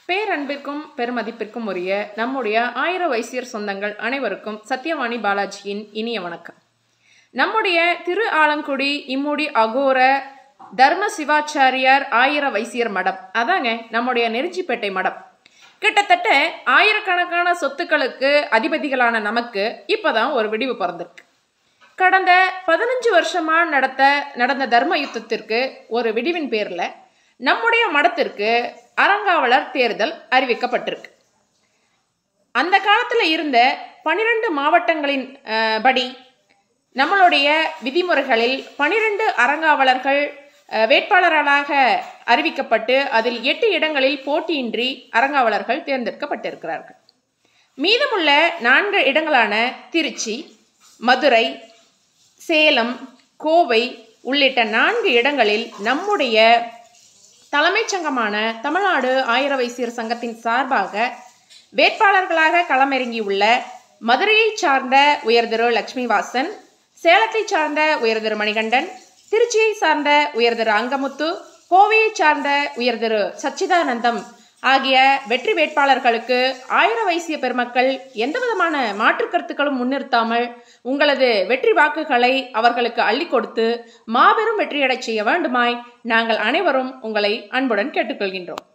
பேரன்பிற்கும் பெருமதிப்பிற்கும் உரிய நம்முடைய ஆயிர வைசியர் சொந்தங்கள் அனைவருக்கும் சத்யவாணி பாலாஜியின் இனிய வணக்கம் நம்முடைய திரு ஆலங்குடி இம்முடி அகோர தர்ம சிவாச்சாரியார் ஆயிர வைசியர் மடம் அதாங்க நம்முடைய நெருஞ்சிப்பேட்டை மடம் கிட்டத்தட்ட ஆயிரக்கணக்கான சொத்துக்களுக்கு அதிபதிகளான நமக்கு இப்பதான் ஒரு விடிவு பிறந்திருக்கு கடந்த பதினஞ்சு வருஷமா நடத்த நடந்த தர்ம யுத்தத்திற்கு ஒரு விடிவின் பேர்ல நம்முடைய மடத்திற்கு அறங்காவலர் தேர்தல் அறிவிக்கப்பட்டிருக்கு அந்த காலத்தில் இருந்த பனிரெண்டு மாவட்டங்களின் அஹ், படி நம்மளுடைய விதிமுறைகளில் பனிரெண்டு அறங்காவலர்கள் அஹ், வேட்பாளர்களாக அறிவிக்கப்பட்டு அதில் எட்டு இடங்களில் போட்டியின்றி அறங்காவலர்கள் தேர்ந்தெடுக்கப்பட்டிருக்கிறார்கள் மீதமுள்ள நான்கு இடங்களான திருச்சி மதுரை சேலம் கோவை உள்ளிட்ட நான்கு இடங்களில் நம்முடைய தலைமைச் சங்கமான தமிழ்நாடு ஆயிர வைசியர் சங்கத்தின் சார்பாக வேட்பாளர்களாக களமிறங்கியுள்ள மதுரையைச் சார்ந்த உயர்திரு லட்சுமிவாசன் சேலத்தைச் சார்ந்த உயர்திரு மணிகண்டன் திருச்சியை சார்ந்த உயர்திரு அங்கமுத்து கோவையைச் சார்ந்த உயர்திரு சச்சிதானந்தம் ஆகிய வெற்றி வேட்பாளர்களுக்கு ஆயிர வைசிய பெருமக்கள் எந்தவிதமான மாற்று கருத்துக்களும் முன்னிறுத்தாமல் உங்களது வெற்றி வாக்குகளை அவர்களுக்கு அள்ளி கொடுத்து மாபெரும் வெற்றியடைச் செய்ய வேண்டுமாய் நாங்கள் அனைவரும் உங்களை அன்புடன் கேட்டுக்கொள்கின்றோம்